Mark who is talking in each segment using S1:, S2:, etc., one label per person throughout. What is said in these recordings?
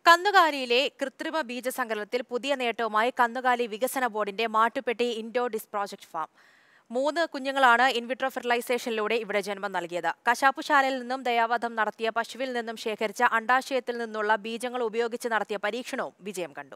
S1: കന്നുകാലിയിലെ കൃത്രിമ ബീജസങ്കലനത്തിൽ പുതിയ നേട്ടവുമായി കന്നുകാലി വികസന ബോർഡിന്റെ മാട്ടുപ്പെട്ടി ഇൻഡോർ ഡിസ് പ്രോജക്ട് ഫാം മൂന്ന് കുഞ്ഞുങ്ങളാണ് ഇൻവിട്രോ ഫെർട്ടിലൈസേഷനിലൂടെ ഇവിടെ ജന്മം നൽകിയത് കശാപ്പുശാലയിൽ നിന്നും ദയാവധം നടത്തിയ പശുവിൽ നിന്നും ശേഖരിച്ച അണ്ടാശയത്തിൽ നിന്നുള്ള ബീജങ്ങൾ ഉപയോഗിച്ച് നടത്തിയ പരീക്ഷണവും വിജയം കണ്ടു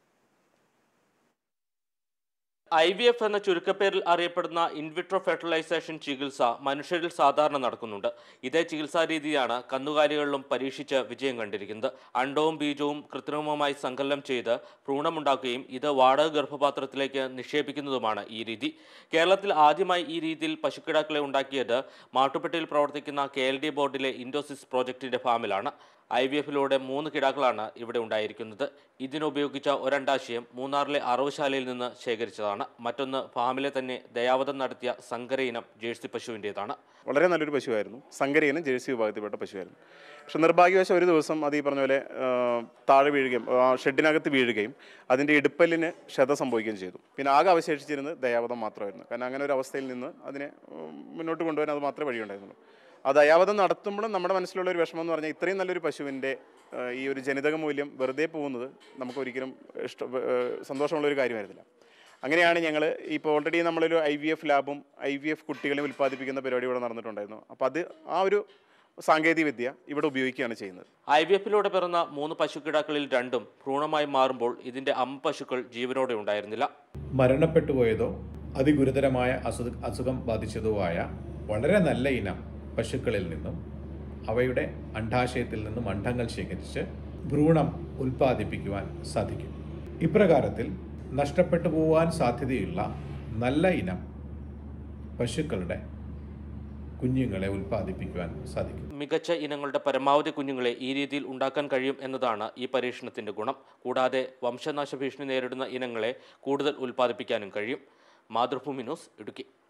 S2: ഐ വി എഫ് എന്ന ചുരുക്കപ്പേരിൽ അറിയപ്പെടുന്ന ഇൻവിട്രോ ഫെർട്ടിലൈസേഷൻ ചികിത്സ മനുഷ്യരിൽ സാധാരണ നടക്കുന്നുണ്ട് ഇതേ ചികിത്സാ രീതിയാണ് കന്നുകാലികളിലും പരീക്ഷിച്ച് വിജയം കണ്ടിരിക്കുന്നത് അണ്ടവും ബീജവും കൃത്രിമമായി സങ്കലനം ചെയ്ത് ഭ്രൂണമുണ്ടാക്കുകയും ഇത് വാടക ഗർഭപാത്രത്തിലേക്ക് നിക്ഷേപിക്കുന്നതുമാണ് ഈ രീതി കേരളത്തിൽ ആദ്യമായി ഈ രീതിയിൽ പശുക്കിടാക്കളെ ഉണ്ടാക്കിയത് മാട്ടുപ്പെട്ടിയിൽ പ്രവർത്തിക്കുന്ന കെ എൽ ഡി ബോർഡിലെ ഇൻഡോസിസ് പ്രോജക്റ്റിന്റെ ഫാമിലാണ് ഐ വി എഫിലൂടെ മൂന്ന് കിടാക്കളാണ് ഇവിടെ ഉണ്ടായിരിക്കുന്നത് ഇതിനുപയോഗിച്ച ഒരണ്ടാശയം മൂന്നാറിലെ അറവുശാലയിൽ നിന്ന് ശേഖരിച്ചതാണ് മറ്റൊന്ന് ഫാമിലെ തന്നെ ദയാവധം നടത്തിയ സങ്കര ഇനം ജേഴ്സി പശുവിൻ്റെതാണ്
S3: വളരെ നല്ലൊരു പശുവായിരുന്നു സങ്കരയിനും ജേഴ്സി വിഭാഗത്തിൽപ്പെട്ട പശുവായിരുന്നു പക്ഷെ നിർഭാഗ്യവശം ഒരു ദിവസം അത് ഈ പറഞ്ഞ പോലെ ആ, താഴെ വീഴുകയും ആ, ഷെഡിനകത്ത് വീഴുകയും അതിൻ്റെ ഇടുപ്പലിന് ക്ഷത സംഭവിക്കുകയും ചെയ്തു പിന്നെ ആകെ അവശേഷിച്ചിരുന്നത് ദയാവധം മാത്രമായിരുന്നു കാരണം അങ്ങനെ ഒരു അവസ്ഥയിൽ നിന്ന് അതിനെ ഉം, മുന്നോട്ട് കൊണ്ടുവരാൻ അത് മാത്രമേ വഴിയുണ്ടായിരുന്നുള്ളൂ ആ ദയാവധം നടത്തുമ്പോഴും നമ്മുടെ മനസ്സിലുള്ള ഒരു വിഷമം എന്ന് പറഞ്ഞാൽ ഇത്രയും നല്ലൊരു പശുവിൻ്റെ ആ, ഈ ഒരു ജനിതക മൂല്യം വെറുതെ പോകുന്നത് നമുക്ക് ഒരിക്കലും ഇഷ്ട ആ, സന്തോഷമുള്ള ഒരു കാര്യമായിരുന്നില്ല അങ്ങനെയാണ് ഞങ്ങൾ ഇപ്പോൾ ഓൾറെഡി നമ്മളൊരു ഐ വി എഫ് ലാബും ഐ വി എഫ് കുട്ടികളെ ഉൽപ്പാദിപ്പിക്കുന്ന പരിപാടി ഇവിടെ നടന്നിട്ടുണ്ടായിരുന്നു അപ്പോൾ അത് ആ ഒരു സാങ്കേതിക വിദ്യ ഇവിടെ ഉപയോഗിക്കുകയാണ് ചെയ്യുന്നത്
S2: ഐ വി എഫിലൂടെ പിറന്ന മൂന്ന് പശുക്കിടാക്കളിൽ രണ്ടും ഭ്രൂണമായി മാറുമ്പോൾ ഇതിന്റെ അമ്മ പശുക്കൾ ജീവനോടെ ഉണ്ടായിരുന്നില്ല
S4: മരണപ്പെട്ടു പോയതോ അതിഗുരുതരമായ അസു അസുഖം ബാധിച്ചതോ ആയ വളരെ നല്ല ഇനം പശുക്കളിൽ നിന്നും അവയുടെ അണ്ഡാശയത്തിൽ നിന്നും അണ്ഡങ്ങൾ ശേഖരിച്ച് ഭ്രൂണം ഉൽപ്പാദിപ്പിക്കുവാൻ സാധിക്കും ഇപ്രകാരത്തിൽ നഷ്ടപ്പെട്ടു പോകാൻ സാധ്യതയുള്ള നല്ല ഇനം പശുക്കളുടെ കുഞ്ഞുങ്ങളെ ഉൽപ്പാദിപ്പിക്കുവാൻ സാധിക്കും
S2: മികച്ച ഇനങ്ങളുടെ പരമാവധി കുഞ്ഞുങ്ങളെ ഈ രീതിയിൽ ഉണ്ടാക്കാൻ കഴിയും എന്നതാണ് ഈ പരീക്ഷണത്തിന്റെ ഗുണം കൂടാതെ വംശനാശ ഭീഷണി നേരിടുന്ന ഇനങ്ങളെ കൂടുതൽ ഉൽപ്പാദിപ്പിക്കാനും കഴിയും മാതൃഭൂമി ന്യൂസ് ഇടുക്കി